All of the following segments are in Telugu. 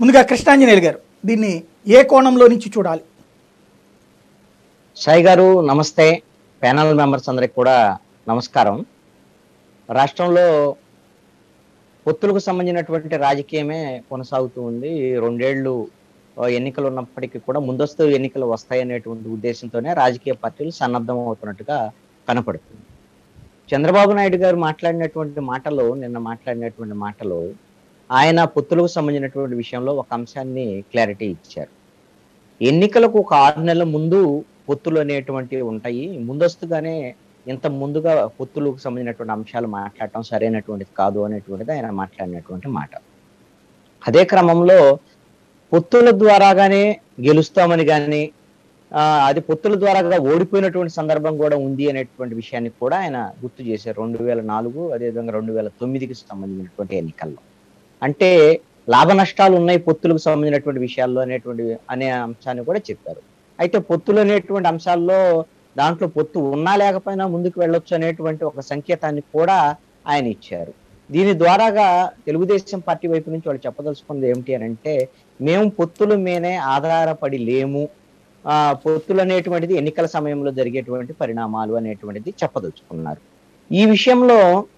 ముందుగా కృష్ణాంజనేయులు గారు దీన్ని ఏ కోణంలో నుంచి చూడాలి సాయి గారు నమస్తే ప్యానల్ మెంబర్స్ అందరికి కూడా నమస్కారం రాష్ట్రంలో పొత్తులకు సంబంధించినటువంటి రాజకీయమే కొనసాగుతూ ఉంది ఈ రెండేళ్లు ఆ, ఎన్నికలు ఉన్నప్పటికీ కూడా ముందస్తు ఎన్నికలు వస్తాయనేటువంటి ఉద్దేశంతోనే రాజకీయ పార్టీలు సన్నద్ధం అవుతున్నట్టుగా కనపడుతుంది చంద్రబాబు నాయుడు గారు మాట్లాడినటువంటి మాటలు నిన్న మాట్లాడినటువంటి మాటలు ఆయన పొత్తులకు సంబంధించినటువంటి విషయంలో ఒక అంశాన్ని క్లారిటీ ఇచ్చారు ఎన్నికలకు ఒక ఆరు నెలల ముందు పొత్తులు అనేటువంటివి ఉంటాయి ముందస్తుగానే ఇంత ముందుగా పొత్తులకు సంబంధించినటువంటి అంశాలు మాట్లాడటం సరైనటువంటిది కాదు అనేటువంటిది ఆయన మాట్లాడినటువంటి మాట అదే క్రమంలో పొత్తుల ద్వారాగానే గెలుస్తామని కానీ అది పొత్తుల ద్వారాగా ఓడిపోయినటువంటి సందర్భం కూడా ఉంది అనేటువంటి విషయాన్ని కూడా ఆయన గుర్తు చేశారు రెండు వేల నాలుగు అదేవిధంగా రెండు వేల తొమ్మిదికి సంబంధించినటువంటి ఎన్నికల్లో అంటే లాభ నష్టాలు ఉన్నాయి పొత్తులకు సంబంధించినటువంటి విషయాల్లో అనేటువంటి అనే అంశాన్ని కూడా చెప్పారు అయితే పొత్తులు అనేటువంటి అంశాల్లో దాంట్లో పొత్తు ఉన్నా లేకపోయినా ముందుకు వెళ్ళొచ్చు అనేటువంటి ఒక సంకేతాన్ని కూడా ఆయన ఇచ్చారు దీని ద్వారాగా తెలుగుదేశం పార్టీ వైపు నుంచి వాళ్ళు చెప్పదలుచుకున్నది ఏమిటి అని అంటే మేము పొత్తుల మీదే ఆధారపడి లేము ఆ పొత్తులు అనేటువంటిది ఎన్నికల సమయంలో జరిగేటువంటి పరిణామాలు అనేటువంటిది చెప్పదలుచుకున్నారు ఈ విషయంలో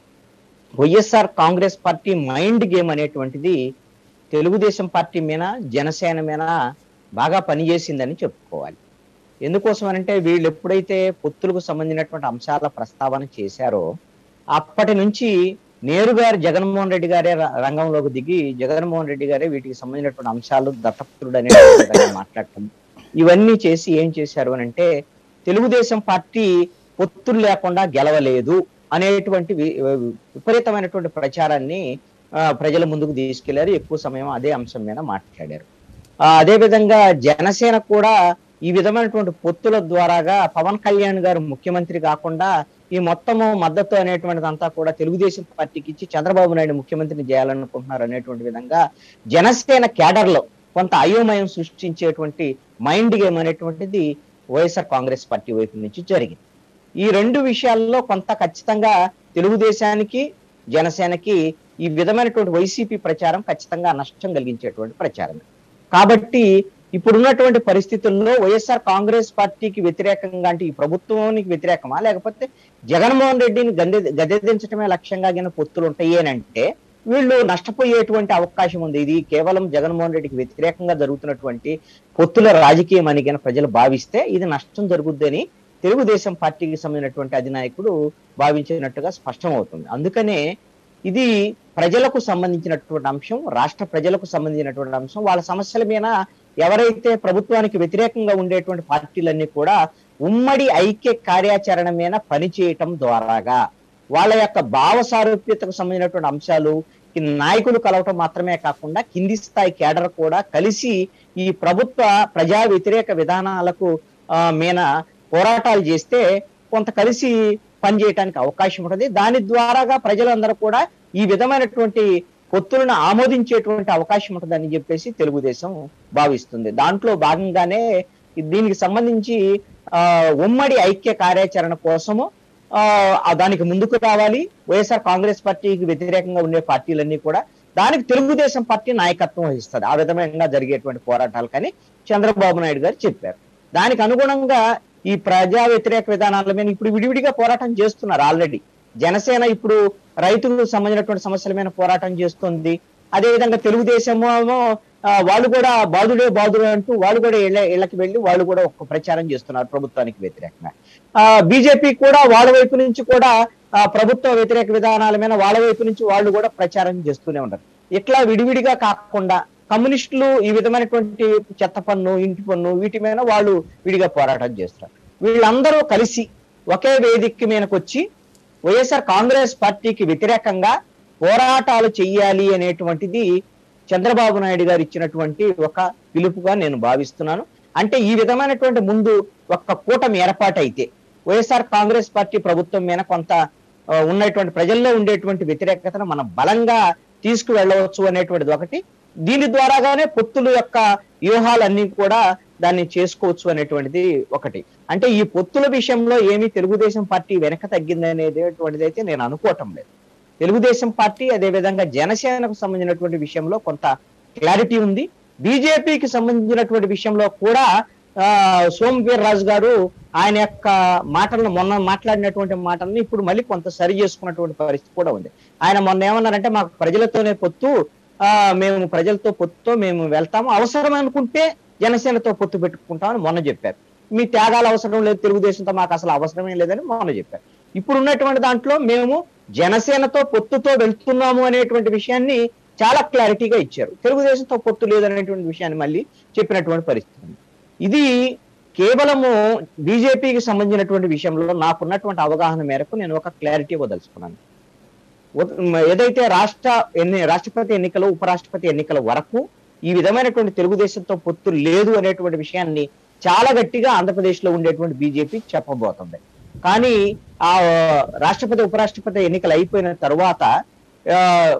YSR Congress party mind game అనేటువంటిది తెలుగుదేశం పార్టీ మీద జనసేన మీద బాగా పనిచేసిందని చెప్పుకోవాలి ఎందుకోసం అంటే వీళ్ళు ఎప్పుడైతే పొత్తులకు సంబంధించినటువంటి అంశాల ప్రస్తావన చేశారో అప్పటి నుంచి నేరుగా జగన్మోహన్ రెడ్డి గారే ర- రంగంలోకి దిగి జగన్మోహన్ రెడ్డి గారే వీటికి సంబంధించినటువంటి అంశాలు దత్తపుత్రుడు అనే విధంగా మాట్లాడటం ఇవన్నీ చేసి ఏం చేశారు అని అంటే తెలుగుదేశం పార్టీ పొత్తులు లేకుండా గెలవలేదు అనేటువంటి వి- విపరీతమైనటువంటి ప్రచారాన్ని ఆ, ప్రజల ముందుకు తీసుకెళ్లారు ఎక్కువ సమయం అదే అంశం మీద మాట్లాడారు ఆ, అదే విధంగా జనసేన కూడా ఈ విధమైనటువంటి పొత్తుల ద్వారాగా పవన్ కళ్యాణ్ గారు ముఖ్యమంత్రి కాకుండా ఈ మొత్తము మద్దతు అనేటువంటిది అంతా కూడా తెలుగుదేశం పార్టీకి ఇచ్చి చంద్రబాబు నాయుడు ముఖ్యమంత్రిని చేయాలనుకుంటున్నారు అనేటువంటి విధంగా జనసేన క్యాడర్ లో కొంత అయోమయం సృష్టించేటువంటి మైండ్ గేమ్ అనేటువంటిది వైఎస్ఆర్ కాంగ్రెస్ పార్టీ వైపు నుంచి జరిగింది ఈ రెండు విషయాల్లో కొంత ఖచ్చితంగా తెలుగుదేశానికి జనసేనకి ఈ విధమైనటువంటి వైసీపీ ప్రచారం ఖచ్చితంగా నష్టం కలిగించేటువంటి ప్రచారం కాబట్టి ఇప్పుడున్నటువంటి పరిస్థితుల్లో వైఎస్ఆర్ కాంగ్రెస్ పార్టీకి వ్యతిరేకంగా అంటే ఈ ప్రభుత్వానికి వ్యతిరేకమా లేకపోతే జగన్మోహన్ రెడ్డిని గద్దె గద్దెదించడమే లక్ష్యంగా గిన పొత్తులు ఉంటాయి అని అంటే వీళ్ళు నష్టపోయేటువంటి అవకాశం ఉంది ఇది కేవలం జగన్మోహన్ రెడ్డికి వ్యతిరేకంగా జరుగుతున్నటువంటి పొత్తుల రాజకీయం అని గిన ప్రజలు భావిస్తే ఇది నష్టం జరుగుద్దని తెలుగుదేశం పార్టీకి సంబంధించినటువంటి అధినాయకుడు భావించినట్టుగా స్పష్టమవుతుంది అందుకనే ఇది ప్రజలకు సంబంధించినటువంటి అంశం రాష్ట్ర ప్రజలకు సంబంధించినటువంటి అంశం వాళ్ళ సమస్యల మీద ఎవరైతే ప్రభుత్వానికి వ్యతిరేకంగా ఉండేటువంటి పార్టీలన్నీ కూడా ఉమ్మడి ఐక్య కార్యాచరణ మీద పనిచేయటం ద్వారాగా వాళ్ళ యొక్క భావ సారూప్యతకు సంబంధించినటువంటి అంశాలు ఈ నాయకులు కలవటం మాత్రమే కాకుండా కింది స్థాయి కేడర్ కూడా కలిసి ఈ ప్రభుత్వ ప్రజా వ్యతిరేక విధానాలకు ఆ, మీద పోరాటాలు చేస్తే కొంత కలిసి పనిచేయటానికి అవకాశం ఉంటుంది దాని ద్వారాగా ప్రజలందరూ కూడా ఈ విధమైనటువంటి పొత్తులను ఆమోదించేటువంటి అవకాశం ఉంటుందని చెప్పేసి తెలుగుదేశం భావిస్తుంది దాంట్లో భాగంగానే దీనికి సంబంధించి ఆ ఉమ్మడి ఐక్య కార్యాచరణ కోసము ఆ ఆ దానికి ముందుకు రావాలి వైఎస్ఆర్ కాంగ్రెస్ పార్టీకి వ్యతిరేకంగా ఉండే పార్టీలన్నీ కూడా దానికి తెలుగుదేశం పార్టీ నాయకత్వం వహిస్తుంది ఆ విధంగా జరిగేటువంటి పోరాటాలు కానీ చంద్రబాబు నాయుడు గారు చెప్పారు దానికి అనుగుణంగా ఈ ప్రజా వ్యతిరేక విధానాల మీద ఇప్పుడు విడివిడిగా పోరాటం చేస్తున్నారు ఆల్రెడీ జనసేన ఇప్పుడు రైతులకు సంబంధించినటువంటి సమస్యల మీద పోరాటం చేస్తుంది అదేవిధంగా తెలుగుదేశం ఏమో, ఆ, వాళ్ళు కూడా బాధుడే బాధుడే అంటూ వాళ్ళు కూడా ఇళ్ళ ఇళ్ళకి వెళ్ళి వాళ్ళు కూడా ఒక ప్రచారం చేస్తున్నారు ప్రభుత్వానికి వ్యతిరేకంగా బీజేపీ కూడా వాళ్ళ వైపు నుంచి కూడా ఆ, ప్రభుత్వ వ్యతిరేక విధానాల మీద వాళ్ళ వైపు నుంచి వాళ్ళు కూడా ప్రచారం చేస్తూనే ఉంటారు ఇట్లా విడివిడిగా కాకుండా కమ్యూనిస్టులు ఈ విధమైనటువంటి చెత్త పన్ను ఇంటి పన్ను వీటి మీద వాళ్ళు విడిగా పోరాటం చేస్తారు వీళ్ళందరూ కలిసి ఒకే వేదిక మీదకి వచ్చి వైఎస్ఆర్ కాంగ్రెస్ పార్టీకి వ్యతిరేకంగా పోరాటాలు చెయ్యాలి అనేటువంటిది చంద్రబాబు నాయుడు గారు ఇచ్చినటువంటి ఒక పిలుపుగా నేను భావిస్తున్నాను అంటే ఈ విధమైనటువంటి ముందు ఒక కూటమి ఏర్పాటైతే వైఎస్ఆర్ కాంగ్రెస్ పార్టీ ప్రభుత్వం మీద కొంత ఆ, ఉన్నటువంటి ప్రజల్లో ఉండేటువంటి వ్యతిరేకతను మనం బలంగా తీసుకువెళ్ళవచ్చు అనేటువంటిది ఒకటి దీని ద్వారాగానే పొత్తుల యొక్క వ్యూహాలన్నీ కూడా దాన్ని చేసుకోవచ్చు అనేటువంటిది ఒకటి అంటే ఈ పొత్తుల విషయంలో ఏమీ తెలుగుదేశం పార్టీ వెనక తగ్గింది అనేటువంటిది అయితే నేను అనుకోవటం లేదు తెలుగుదేశం పార్టీ అదే విధంగా జనసేనకు సంబంధించినటువంటి విషయంలో కొంత క్లారిటీ ఉంది బీజేపీకి సంబంధించినటువంటి విషయంలో కూడా ఆ, సోమ్ వీర్ రాజు గారు ఆయన యొక్క మాటలను మొన్న మాట్లాడినటువంటి మాటలను ఇప్పుడు మళ్ళీ కొంత సరి చేసుకున్నటువంటి పరిస్థితి కూడా ఉంది ఆయన మొన్న ఏమన్నారంటే మాకు ప్రజలతోనే పొత్తు ఆ మేము ప్రజలతో పొత్తుతో మేము వెళ్తాము అవసరం అనుకుంటే జనసేనతో పొత్తు పెట్టుకుంటామని మొన్న చెప్పారు మీ త్యాగాలు అవసరం లేదు తెలుగుదేశంతో మాకు అసలు అవసరమే లేదని మొన్న చెప్పారు ఇప్పుడు ఉన్నటువంటి దాంట్లో మేము జనసేనతో పొత్తుతో వెళ్తున్నాము అనేటువంటి విషయాన్ని చాలా క్లారిటీగా ఇచ్చారు తెలుగుదేశంతో పొత్తు లేదనేటువంటి విషయాన్ని మళ్ళీ చెప్పినటువంటి పరిస్థితి ఉంది. ఇది కేవలము బీజేపీకి సంబంధించినటువంటి విషయంలో నాకున్నటువంటి అవగాహన మేరకు నేను ఒక క్లారిటీ ఇవ్వదలుచుకున్నాను ఉ- ఏదైతే రాష్ట్ర ఎన్ని రాష్ట్రపతి ఎన్నికలు ఉపరాష్ట్రపతి ఎన్నికల వరకు ఈ విధమైనటువంటి తెలుగుదేశంతో పొత్తు లేదు అనేటువంటి విషయాన్ని చాలా గట్టిగా ఆంధ్రప్రదేశ్ లో ఉండేటువంటి బీజేపీ చెప్పబోతుంది కానీ ఆ రాష్ట్రపతి ఉపరాష్ట్రపతి ఎన్నికలు అయిపోయిన తర్వాత ఆ,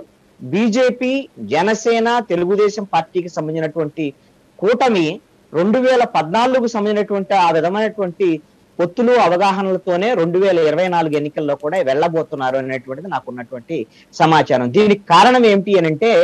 బీజేపీ జనసేన తెలుగుదేశం పార్టీకి సంబంధించినటువంటి కూటమి రెండు వేల పద్నాలుగుకు సంబంధించినటువంటి ఆ విధమైనటువంటి పొత్తులు అవగాహనలతోనే రెండు వేల ఇరవై నాలుగు ఎన్నికల్లో కూడా వెళ్ళబోతున్నారు అనేటువంటిది నాకు ఉన్నటువంటి సమాచారం దీనికి కారణం ఏమిటి అని అంటే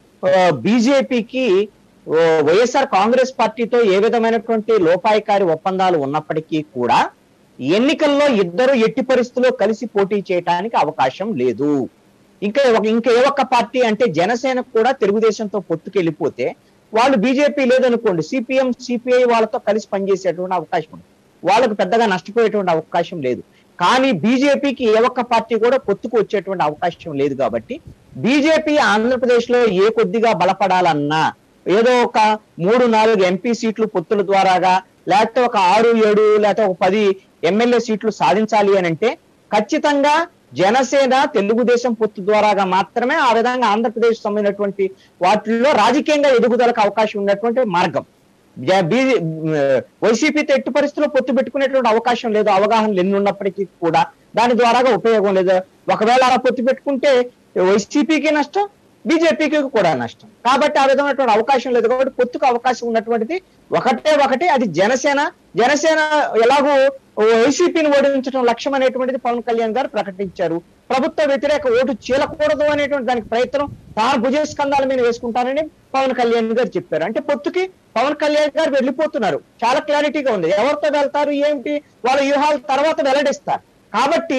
బీజేపీకి వైఎస్ఆర్ కాంగ్రెస్ పార్టీతో ఏ విధమైనటువంటి లోపాయికారి ఒప్పందాలు ఉన్నప్పటికీ కూడా ఎన్నికల్లో ఇద్దరు ఎట్టి పరిస్థితుల్లో కలిసి పోటీ చేయడానికి అవకాశం లేదు ఇంకా ఒక- ఇంకా ఏ ఒక్క పార్టీ అంటే జనసేన కూడా తెలుగుదేశంతో పొత్తుకెళ్ళిపోతే వాళ్ళు బీజేపీ లేదనుకోండి సిపిఎం సిపిఐ వాళ్ళతో కలిసి పనిచేసేటువంటి అవకాశం ఉంది వాళ్ళకు పెద్దగా నష్టపోయేటువంటి అవకాశం లేదు కానీ బీజేపీకి ఏ ఒక్క పార్టీ కూడా పొత్తుకు వచ్చేటువంటి అవకాశం లేదు కాబట్టి బీజేపీ ఆంధ్రప్రదేశ్ లో ఏ కొద్దిగా బలపడాలన్నా ఏదో ఒక మూడు నాలుగు ఎంపీ సీట్లు పొత్తుల ద్వారాగా లేకపోతే ఒక ఆరు ఏడు లేకపోతే ఒక పది ఎమ్మెల్యే సీట్లు సాధించాలి అని అంటే ఖచ్చితంగా జనసేన తెలుగుదేశం పొత్తు ద్వారాగా మాత్రమే ఆ విధంగా ఆంధ్రప్రదేశ్ సంబంధించినటువంటి వాటిల్లో రాజకీయంగా ఎదుగుదలకు అవకాశం ఉన్నటువంటి మార్గం జ- బీ- వైసీపీతో ఎట్టి పరిస్థితుల్లో పొత్తు పెట్టుకునేటువంటి అవకాశం లేదు అవగాహనలు ఎన్ని ఉన్నప్పటికీ కూడా దాని ద్వారాగా ఉపయోగం లేదు ఒకవేళ అలా పొత్తు పెట్టుకుంటే వైసీపీకి నష్టం బీజేపీకి కూడా నష్టం కాబట్టి ఆ విధమైనటువంటి అవకాశం లేదు కాబట్టి పొత్తుకు అవకాశం ఉన్నటువంటిది ఒకటే ఒకటి అది జనసేన జనసేన ఎలాగో వైసీపీని ఓడించడం లక్ష్యం అనేటువంటిది పవన్ కళ్యాణ్ గారు ప్రకటించారు ప్రభుత్వ వ్యతిరేక ఓటు చీలకూడదు అనేటువంటి దానికి ప్రయత్నం తాను భుజస్కంధాల మీద వేసుకుంటానని పవన్ కళ్యాణ్ గారు చెప్పారు అంటే పొత్తుకి పవన్ కళ్యాణ్ గారు వెళ్ళిపోతున్నారు చాలా క్లారిటీగా ఉంది ఎవరితో వెళ్తారు ఏమిటి వాళ్ళ వ్యూహాల తర్వాత వెల్లడిస్తారు కాబట్టి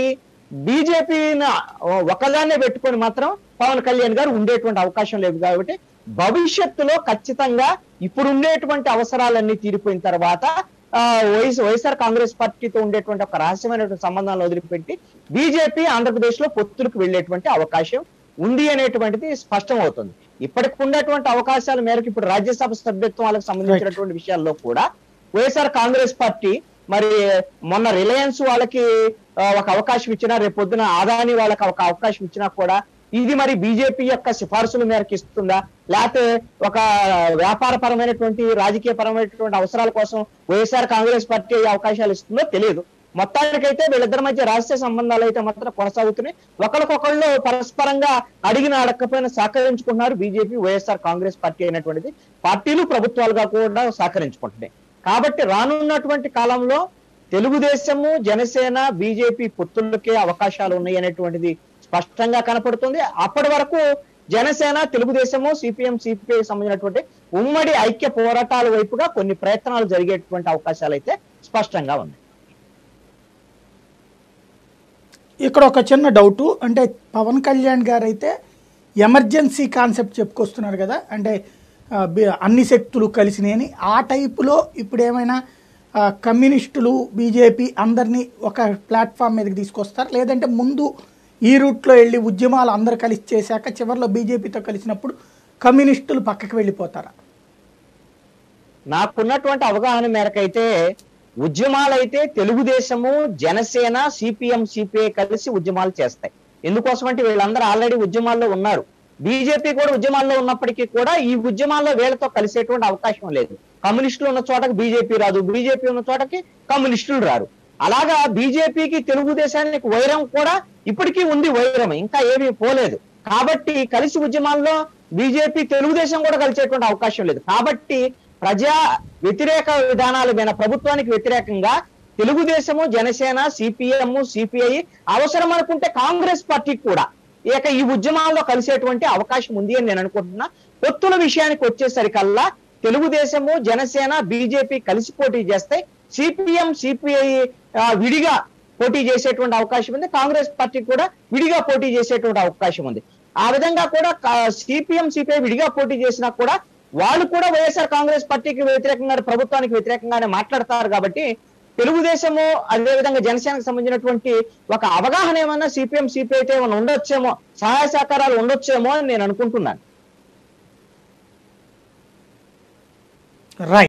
బీజేపీని ఒకదాన్నే పెట్టుకొని మాత్రం పవన్ కళ్యాణ్ గారు ఉండేటువంటి అవకాశం లేదు కాబట్టి భవిష్యత్తులో ఖచ్చితంగా ఇప్పుడు ఉండేటువంటి అవసరాలన్నీ తీరిపోయిన తర్వాత ఆ, వైఎస్ వైఎస్ఆర్ కాంగ్రెస్ పార్టీతో ఉండేటువంటి ఒక రహస్యమైనటువంటి సంబంధాలను వదిలిపెట్టి బీజేపీ ఆంధ్రప్రదేశ్ లో పొత్తులకు వెళ్ళేటువంటి అవకాశం ఉంది అనేటువంటిది స్పష్టం అవుతుంది ఇప్పటికి ఉండేటువంటి అవకాశాల మేరకు ఇప్పుడు రాజ్యసభ సభ్యత్వాలకు సంబంధించినటువంటి విషయాల్లో కూడా వైఎస్ఆర్ కాంగ్రెస్ పార్టీ మరి మొన్న రిలయన్స్ వాళ్ళకి ఆ, ఒక అవకాశం ఇచ్చినా రేపు పొద్దున ఆదాని వాళ్ళకి ఒక అవకాశం ఇచ్చినా కూడా ఇది మరి బీజేపీ యొక్క సిఫార్సుల మేరకు ఇస్తుందా లేకపోతే ఒక వ్యాపార పరమైనటువంటి రాజకీయ పరమైనటువంటి అవసరాల కోసం వైఎస్ఆర్ కాంగ్రెస్ పార్టీ ఈ అవకాశాలు ఇస్తుందో తెలియదు మొత్తానికైతే వీళ్ళిద్దరి మధ్య రహస్య సంబంధాలు అయితే మాత్రం కొనసాగుతున్నాయి ఒకరికొకళ్ళు పరస్పరంగా అడిగిన అడగకపోయినా సహకరించుకుంటున్నారు బీజేపీ వైఎస్ఆర్ కాంగ్రెస్ పార్టీ అయినటువంటిది పార్టీలు ప్రభుత్వాలుగా కూడా సహకరించుకుంటున్నాయి కాబట్టి రానున్నటువంటి కాలంలో తెలుగుదేశము జనసేన బీజేపీ పొత్తులకే అవకాశాలు ఉన్నాయి అనేటువంటిది స్పష్టంగా కనపడుతుంది అప్పటి వరకు జనసేన తెలుగుదేశము సిపిఎం సిపిఐ సంబంధించినటువంటి ఉమ్మడి ఐక్య పోరాటాల వైపుగా కొన్ని ప్రయత్నాలు జరిగేటువంటి అవకాశాలు అయితే స్పష్టంగా ఉన్నాయి ఇక్కడ ఒక చిన్న డౌటు అంటే పవన్ కళ్యాణ్ గారు అయితే ఎమర్జెన్సీ కాన్సెప్ట్ చెప్పుకొస్తున్నారు కదా అంటే ఆ, బి- అన్ని శక్తులు కలిసినాయని ఆ టైపులో ఇప్పుడు ఏమైనా ఆ, కమ్యూనిస్టులు బీజేపీ అందరినీ ఒక ప్లాట్ఫామ్ మీదకి తీసుకొస్తారు లేదంటే ముందు ఈ రూట్లో వెళ్ళి ఉద్యమాలు అందరు కలిసి చేశాక చివరిలో బీజేపీతో కలిసినప్పుడు కమ్యూనిస్టులు పక్కకి వెళ్ళిపోతారా నాకున్నటువంటి అవగాహన మేరకైతే ఉద్యమాలైతే తెలుగుదేశము జనసేన సిపిఎం సిపిఐ కలిసి ఉద్యమాలు చేస్తాయి ఎందుకోసం అంటే వీళ్ళందరూ ఆల్రెడీ ఉద్యమాల్లో ఉన్నారు బీజేపీ కూడా ఉద్యమాల్లో ఉన్నప్పటికీ కూడా ఈ ఉద్యమాల్లో వీళ్ళతో కలిసేటువంటి అవకాశం లేదు కమ్యూనిస్టులు ఉన్న చోటకి బీజేపీ రాదు బీజేపీ ఉన్న చోటకి కమ్యూనిస్టులు రారు అలాగా బీజేపీకి తెలుగుదేశానికి వైరం కూడా ఇప్పటికీ ఉంది వైరం ఇంకా ఏమీ పోలేదు కాబట్టి కలిసి ఉద్యమాల్లో బీజేపీ తెలుగుదేశం కూడా కలిసేటువంటి అవకాశం లేదు కాబట్టి ప్రజా వ్యతిరేక విధానాల మీద ప్రభుత్వానికి వ్యతిరేకంగా తెలుగుదేశము జనసేన సిపిఎం సిపిఐ అవసరం అనుకుంటే కాంగ్రెస్ పార్టీ కూడా ఇక ఈ ఉద్యమాల్లో కలిసేటువంటి అవకాశం ఉంది అని నేను అనుకుంటున్నా పొత్తుల విషయానికి వచ్చేసరికల్లా తెలుగుదేశము జనసేన బీజేపీ కలిసి పోటీ చేస్తే సిపిఎం సిపిఐ విడిగా పోటీ చేసేటువంటి అవకాశం ఉంది కాంగ్రెస్ పార్టీ కూడా విడిగా పోటీ చేసేటువంటి అవకాశం ఉంది ఆ విధంగా కూడా సిపిఎం సిపిఐ విడిగా పోటీ చేసినా కూడా వాళ్ళు కూడా వైఎస్ఆర్ కాంగ్రెస్ పార్టీకి వ్యతిరేకంగా ప్రభుత్వానికి వ్యతిరేకంగానే మాట్లాడతారు కాబట్టి తెలుగుదేశము అదేవిధంగా జనసేనకు సంబంధించినటువంటి ఒక అవగాహన ఏమన్నా సిపిఎం సిపిఐ అయితే ఏమైనా ఉండొచ్చేమో సహాయ సహకారాలు ఉండొచ్చేమో అని నేను అనుకుంటున్నాను రైట్